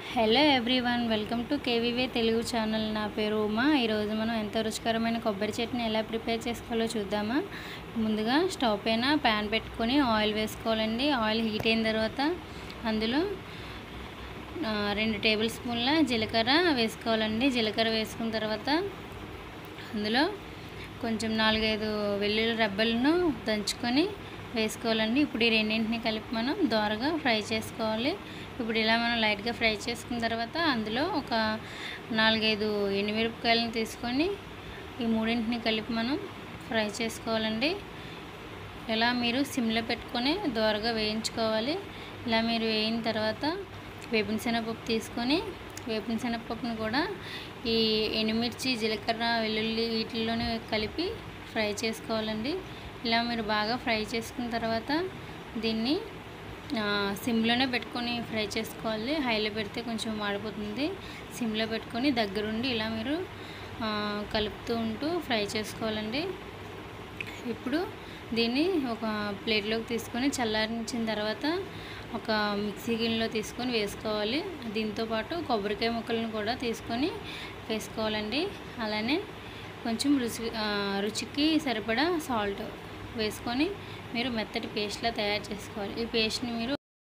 hello everyone welcome to కేవీవే Telugu channel నా పేరు ఉమా ఈరోజు మనం ఎంతో రుచికరమైన కొబ్బరి చట్నీ ఎలా ప్రిపేర్ చేసుకోవాలో చూద్దామా ముందుగా స్టవ్ పైన ప్యాన్ పెట్టుకొని ఆయిల్ వేసుకోవాలండి ఆయిల్ హీట్ అయిన తర్వాత అందులో ఆ, రెండు టేబుల్ స్పూన్ల జీలకర్ర వేసుకోవాలండి జీలకర్ర వేసుకున్న తర్వాత అందులో కొంచెం నాలుగైదు వెల్లుల్లి రెబ్బలను దంచుకొని వేసుకోవాలండి ఇప్పుడు ఈ రెండింటిని కలిపి మనం దోరగా ఫ్రై చేసుకోవాలి ఇప్పుడు ఇలా మనం లైట్గా ఫ్రై చేసుకున్న తర్వాత అందులో ఒక నాలుగైదు ఎండుమిరపకాయలను తీసుకొని ఈ మూడింటిని కలిపి మనం ఫ్రై చేసుకోవాలండి ఇలా మీరు సిమ్లో పెట్టుకొని దోరగా వేయించుకోవాలి ఇలా మీరు వేయిన తర్వాత వేపిన శనగపప్పు తీసుకొని వేపిన శనగపప్పును కూడా ఈ ఎండుమిర్చి జీలకర్ర వెల్లుల్లి వీటిల్లోనే కలిపి ఫ్రై చేసుకోవాలండి ఇలా మీరు బాగా ఫ్రై చేసుకున్న తర్వాత దీన్ని ఆ, సిమ్లోనే పెట్టుకొని ఫ్రై చేసుకోవాలి హైలో పెడితే కొంచెం మాడిపోతుంది సిమ్లో పెట్టుకొని దగ్గరుండి ఇలా మీరు ఆ, కలుపుతూ ఉంటూ ఫ్రై చేసుకోవాలండి ఇప్పుడు దీన్ని ఒక ప్లేట్లోకి తీసుకొని చల్లారించిన తర్వాత ఒక మిక్సీ గిన్నెలో తీసుకొని వేసుకోవాలి దీంతో పాటు కొబ్బరికాయ ముక్కలను కూడా తీసుకొని వేసుకోవాలండి అలానే కొంచెం రుచి ఆ, రుచికి సరిపడా సాల్ట్ వేసుకొని మీరు మెత్తటి పేస్ట్లా తయారు చేసుకోవాలి ఈ పేస్ట్ని మీరు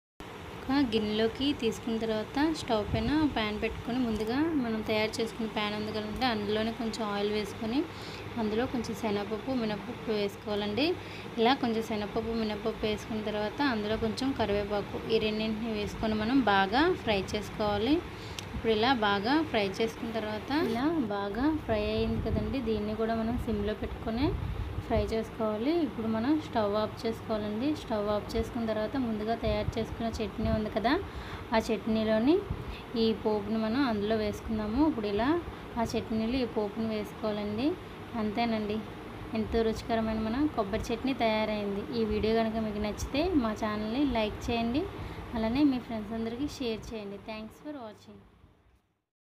ఒక గిన్నెలోకి తీసుకున్న తర్వాత స్టవ్ పైన ప్యాన్ పెట్టుకొని ముందుగా మనం తయారు చేసుకున్న ప్యాన్ ఉంది కదంటే అందులోనే కొంచెం ఆయిల్ వేసుకొని అందులో కొంచెం శనగపప్పు మినపప్పు వేసుకోవాలండి ఇలా కొంచెం శనగపప్పు మినపప్పు వేసుకున్న తర్వాత అందులో కొంచెం కరివేపాకు ఈ రెండింటిని వేసుకొని మనం బాగా ఫ్రై చేసుకోవాలి ఇప్పుడు ఇలా బాగా ఫ్రై చేసుకున్న తర్వాత ఇలా బాగా ఫ్రై అయింది కదండి దీన్ని కూడా మనం సిమ్లో పెట్టుకొని ఫ్రై చేసుకోవాలి ఇప్పుడు మనం స్టవ్ ఆఫ్ చేసుకోవాలండి స్టవ్ ఆఫ్ చేసుకున్న తర్వాత ముందుగా తయారు చేసుకున్న చట్నీ ఉంది కదా ఆ చట్నీలోని ఈ పోపుని మనం అందులో వేసుకుందాము ఇప్పుడు ఇలా ఆ చట్నీలో ఈ పోపుని వేసుకోవాలండి అంతేనండి ఎంతో రుచికరమైన మన కొబ్బరి చట్నీ తయారైంది ఈ వీడియో కనుక మీకు నచ్చితే మా ఛానల్ని లైక్ చేయండి అలానే మీ ఫ్రెండ్స్ అందరికీ షేర్ చేయండి థ్యాంక్స్ ఫర్ వాచింగ్